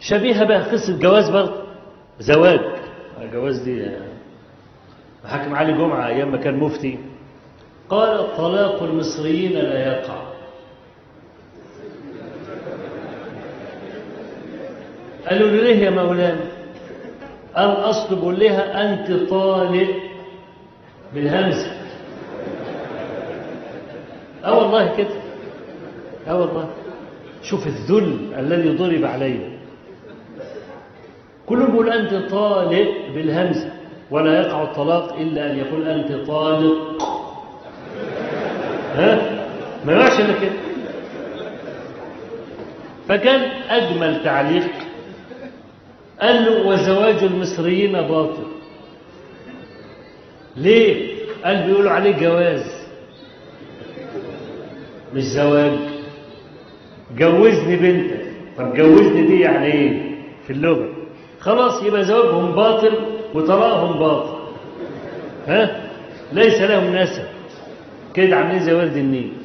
شبيهة بقى قصة جواز برضه زواج الجواز دي حكم علي جمعة أيام ما كان مفتي قال طلاق المصريين لا يقع قالوا له ليه يا مولانا الأصل بقول لها أنت طالق بالهمزة اه والله كده اه والله شوف الذل الذي ضرب عليه كله بيقول أنت طالق بالهمزة ولا يقع الطلاق إلا أن يقول أنت طالق ها ما يقعش إلا كده فكان أجمل تعليق قال له وزواج المصريين باطل ليه قال بيقولوا عليه جواز مش زواج جوزني بنتك طب جوزني دي يعني ايه في اللغة خلاص يبقى زواجهم باطل وطلاقهم باطل ها ليس لهم نسب كده عاملين زي ولد النيل